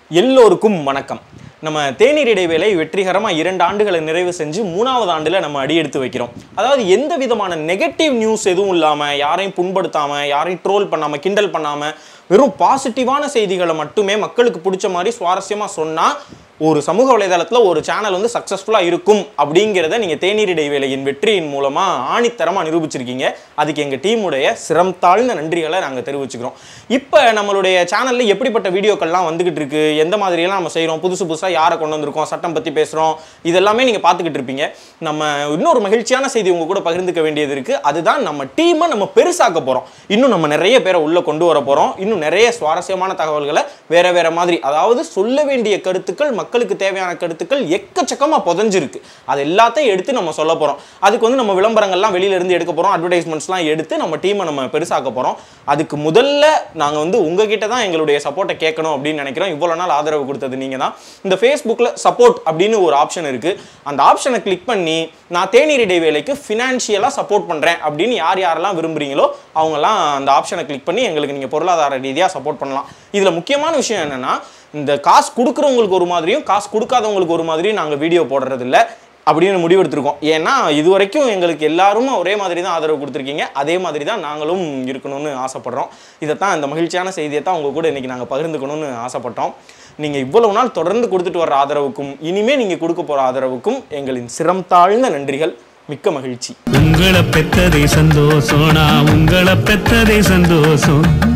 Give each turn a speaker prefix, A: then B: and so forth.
A: எல்லோருக்கும் வணக்கம் நம்ம தேநீர் இடைவேளை வெற்றிகரமாக இரண்டு ஆண்டுகளை நிறைவு செஞ்சு மூணாவது ஆண்டில் நம்ம அடியெடுத்து வைக்கிறோம் அதாவது எந்த விதமான நெகட்டிவ் நியூஸ் எதுவும் இல்லாமல் யாரையும் புண்படுத்தாமல் யாரையும் ட்ரோல் பண்ணாமல் கிண்டல் பண்ணாமல் வெறும் பாசிட்டிவான செய்திகளை மட்டுமே மக்களுக்கு பிடிச்ச மாதிரி சுவாரஸ்யமாக சொன்னால் ஒரு சமூக வலைதளத்தில் ஒரு சேனல் வந்து சக்ஸஸ்ஃபுல்லாக இருக்கும் அப்படிங்கிறத நீங்கள் தேநீர் இடைவேளையின் வெற்றியின் மூலமாக ஆணித்தரமாக நிரூபிச்சிருக்கீங்க அதுக்கு எங்கள் டீமுடைய சிரம் தாழ்ந்த நன்றிகளை நாங்கள் தெரிவிச்சுக்கிறோம் இப்போ நம்மளுடைய சேனலில் எப்படிப்பட்ட வீடியோக்கள்லாம் வந்துகிட்டு இருக்கு எந்த மாதிரியெல்லாம் நம்ம செய்கிறோம் புதுசு புதுசாக யாரை கொண்டு வந்திருக்கோம் சட்டம் பற்றி பேசுகிறோம் இதெல்லாமே நீங்கள் பார்த்துக்கிட்டு இருப்பீங்க நம்ம இன்னொரு மகிழ்ச்சியான செய்தி உங்கள் கூட பகிர்ந்துக்க வேண்டியது இருக்குது அதுதான் நம்ம டீமை நம்ம பெருசாக்க போகிறோம் இன்னும் நம்ம நிறைய பேரை உள்ளே கொண்டு வர போகிறோம் இன்னும் நிறைய சுவாரஸ்யமான தகவல்களை வேற வேற மாதிரி அதாவது சொல்ல வேண்டிய கருத்துக்கள் மக்களுக்கு தேவையான கருத்துக்கள் எக்கச்சக்கமாக புதஞ்சிருக்கு அது எல்லாத்தையும் எடுத்து நம்ம சொல்ல போகிறோம் அதுக்கு வந்து நம்ம விளம்பரங்கள்லாம் வெளியில இருந்து எடுக்க போகிறோம் அட்வர்டைஸ்மெண்ட்ஸ்லாம் எடுத்து நம்ம டீமை நம்ம பெருசாக்க போகிறோம் அதுக்கு முதல்ல நாங்கள் வந்து உங்ககிட்ட தான் எங்களுடைய சப்போர்ட்டை கேட்கணும் அப்படின்னு நினைக்கிறோம் இவ்வளோ நாள் ஆதரவு கொடுத்தது நீங்கள் தான் இந்த ஃபேஸ்புக்கில் சப்போர்ட் அப்படின்னு ஒரு ஆப்ஷன் இருக்குது அந்த ஆப்ஷனை கிளிக் பண்ணி நான் தேநீர் இடைவேளைக்கு ஃபினான்ஷியலாக சப்போர்ட் பண்ணுறேன் அப்படின்னு யார் யாரெல்லாம் விரும்புகிறீங்களோ அவங்கெல்லாம் அந்த ஆப்ஷனை கிளிக் பண்ணி எங்களுக்கு நீங்கள் பொருளாதார ரீதியாக சப்போர்ட் பண்ணலாம் இதில் முக்கியமான விஷயம் என்னென்னா இந்த காசு கொடுக்குறவங்களுக்கு ஒரு மாதிரியும் காசு கொடுக்காதவங்களுக்கு ஒரு மாதிரியும் நாங்கள் வீடியோ போடுறது இல்ல அப்படின்னு முடிவெடுத்திருக்கோம் ஏன்னா இது வரைக்கும் எங்களுக்கு எல்லாரும் ஒரே மாதிரி தான் ஆதரவு கொடுத்துருக்கீங்க அதே மாதிரி தான் நாங்களும் இருக்கணும்னு ஆசைப்படுறோம் இதைத்தான் இந்த மகிழ்ச்சியான செய்தியை தான் உங்கள் கூட இன்றைக்கி நாங்கள் பகிர்ந்துக்கணும்னு ஆசைப்பட்டோம் நீங்கள் இவ்வளவு நாள் தொடர்ந்து கொடுத்துட்டு வர்ற ஆதரவுக்கும் இனிமே நீங்கள் கொடுக்க போகிற ஆதரவுக்கும் எங்களின் சிரம் தாழ்ந்த நன்றிகள் மிக்க மகிழ்ச்சி
B: உங்களை பெத்ததே சந்தோஷம் நான் உங்களை பெத்ததே சந்தோஷம்